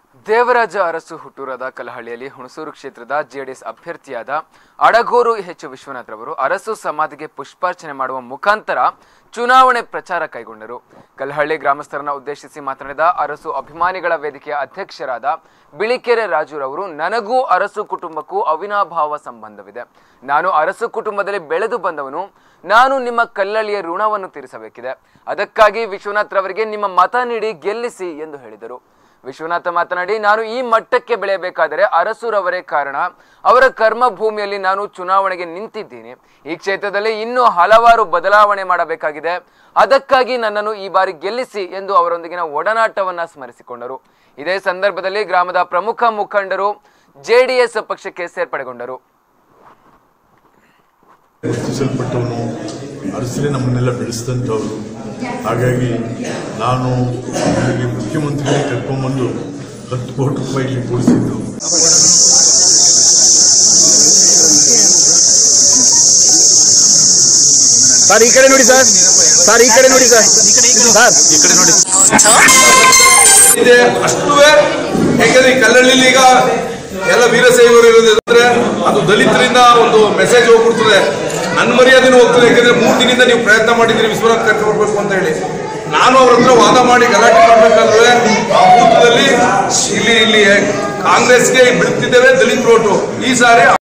ದೇವರಾಜ ಅರಸು ಹುಟ್ಟೂರಾದ ಕಲಹಳ್ಳಿಯಲ್ಲಿ ಹುಣಸೂರು ಕ್ಷೇತ್ರದ ಜೆಡಿಎಸ್ ಅಭ್ಯರ್ಥಿಯಾದ ಅಡಗೂರು ಎಚ್ ವಿಶ್ವನಾಥ್ ರವರು ಅರಸು ಸಮಾಧಿಗೆ ಪುಷ್ಪಾರ್ಚನೆ ಮಾಡುವ ಮುಖಾಂತರ ಚುನಾವಣೆ ಪ್ರಚಾರ ಕೈಗೊಂಡರು ಕಲಹಳ್ಳಿ ಗ್ರಾಮಸ್ಥರನ್ನ ಉದ್ದೇಶಿಸಿ ಮಾತನಾಡಿದ ಅರಸು ಅಭಿಮಾನಿಗಳ ವೇದಿಕೆಯ ಅಧ್ಯಕ್ಷರಾದ ಬಿಳಿಕೆರೆ ರಾಜುರವರು ನನಗೂ ಅರಸು ಕುಟುಂಬಕ್ಕೂ ಅವಿನಾಭಾವ ಸಂಬಂಧವಿದೆ ನಾನು ಅರಸು ಕುಟುಂಬದಲ್ಲಿ ಬೆಳೆದು ಬಂದವನು ನಾನು ನಿಮ್ಮ ಕಲ್ಲಳ್ಳಿಯ ಋಣವನ್ನು ತೀರಿಸಬೇಕಿದೆ ಅದಕ್ಕಾಗಿ ವಿಶ್ವನಾಥ್ ರವರಿಗೆ ನಿಮ್ಮ ಮತ ನೀಡಿ ಗೆಲ್ಲಿಸಿ ಎಂದು ಹೇಳಿದರು ವಿಶ್ವನಾಥ ಮಾತನಾಡಿ ನಾನು ಈ ಮಟ್ಟಕ್ಕೆ ಬೆಳೆಯಬೇಕಾದರೆ ಅರಸುರವರೇ ಕಾರಣ ಅವರ ಕರ್ಮ ಭೂಮಿಯಲ್ಲಿ ನಾನು ಚುನಾವಣೆಗೆ ನಿಂತಿದ್ದೀನಿ ಈ ಕ್ಷೇತ್ರದಲ್ಲಿ ಇನ್ನೂ ಹಲವಾರು ಬದಲಾವಣೆ ಮಾಡಬೇಕಾಗಿದೆ ಅದಕ್ಕಾಗಿ ನನ್ನನ್ನು ಈ ಬಾರಿ ಗೆಲ್ಲಿಸಿ ಎಂದು ಅವರೊಂದಿಗಿನ ಒಡನಾಟವನ್ನ ಸ್ಮರಿಸಿಕೊಂಡರು ಇದೇ ಸಂದರ್ಭದಲ್ಲಿ ಗ್ರಾಮದ ಪ್ರಮುಖ ಮುಖಂಡರು ಜೆಡಿಎಸ್ ಪಕ್ಷಕ್ಕೆ ಸೇರ್ಪಡೆಗೊಂಡರು ಗುರುತಿಸಲ್ಪಟ್ಟವನು ಅರಸರೇ ನಮ್ಮನ್ನೆಲ್ಲ ಬೆಳೆಸಿದಂಥವ್ರು ಹಾಗಾಗಿ ನಾನು ಇಲ್ಲಿಗೆ ಮುಖ್ಯಮಂತ್ರಿಗಳೇ ಕರ್ಕೊಂಡ್ಬಂದು ಹತ್ತು ಕೋಟಿ ರೂಪಾಯಿ ಇಲ್ಲಿ ಕೊಡಿಸಿದ್ದು ಸರ್ ಈ ಕಡೆ ನೋಡಿ ಸರ್ ಸರ್ ಈ ಕಡೆ ನೋಡಿ ಸರ್ ಸರ್ ಈ ಕಡೆ ನೋಡಿ ಇದೆ ಅಷ್ಟುವೇ ಯಾಕಂದ್ರೆ ಈ ಕಲ್ಲಳ್ಳಿಲಿ ಈಗ ಎಲ್ಲ ವೀರಶೈವರು ಇರೋದಂದ್ರೆ ಅದು ದಲಿತರಿಂದ ಒಂದು ಮೆಸೇಜ್ ಹೋಗ್ಬಿಡ್ತದೆ ನನ್ನ ಮರ್ಯಾದೆನೂ ಹೋಗ್ತದೆ ಯಾಕಂದ್ರೆ ಮೂರು ದಿನದಿಂದ ನೀವು ಪ್ರಯತ್ನ ಮಾಡಿದ್ದೀರಿ ವಿಶ್ವನಾಥ್ ಕರ್ಕೊಡ್ಬೇಕು ಅಂತ ಹೇಳಿ ನಾನು ಅವ್ರ ಹತ್ರ ವಾದ ಮಾಡಿ ಗಲಾಟೆ ಮಾಡ್ಬೇಕಾದ್ರೆ ಆ ಬೂತ್ನಲ್ಲಿ ಇಲ್ಲಿ ಇಲ್ಲಿ ಕಾಂಗ್ರೆಸ್ಗೆ ಬಿಡ್ತಿದ್ದೇವೆ ದಲಿತ ಓಟು ಈ ಸಾರಿ